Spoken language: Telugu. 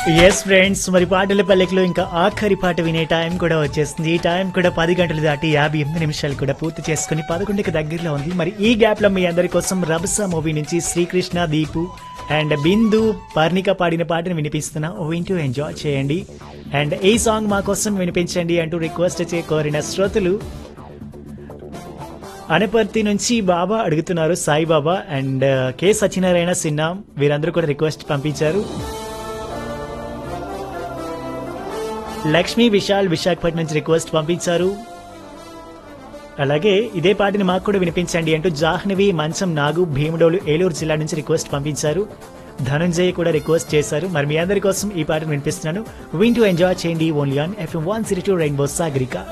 ఎస్ ఫ్రెండ్స్ మరి పాటల పల్లెకలో ఇంకా ఆఖరి పాట వినే టైం కూడా వచ్చేస్తుంది ఈ టైం కూడా పది గంటలు దాటి యాభై ఎనిమిది నిమిషాలు కూడా పూర్తి చేసుకుని పదకొండుకి దగ్గరలో ఉంది మరి ఈ గ్యాప్ లో మీ అందరి కోసం రభస మూవీ నుంచి శ్రీకృష్ణ దీపు అండ్ బిందు పర్ణిక పాడిన పాటను వినిపిస్తున్నా ఓ వింటూ ఎంజాయ్ చేయండి అండ్ ఈ సాంగ్ మా కోసం వినిపించండి అంటూ రిక్వెస్ట్ చే కోరిన శ్రోతలు అనపర్తి నుంచి బాబా అడుగుతున్నారు సాయిబాబా అండ్ కె సత్యనారాయణ సిన్హా వీరందరూ కూడా రిక్వెస్ట్ పంపించారు లక్ష్మీ విశాల్ విశాఖపట్నం నుంచి రిక్వెస్ట్ పంపించారు అలాగే ఇదే పాటని మాకు కూడా వినిపించండి అంటూ జాహ్నవి మంచం నాగు భీముడోలు ఏలూరు జిల్లా నుంచి రిక్వెస్ట్ పంపించారు ధనంజయ్ కూడా రిక్వెస్ట్ చేశారు మరి మీ అందరి కోసం ఈ పాటను వినిపిస్తున్నాను విన్ టు ఎంజాయ్ చేయండి only on FM one zero two rainbow Sagarika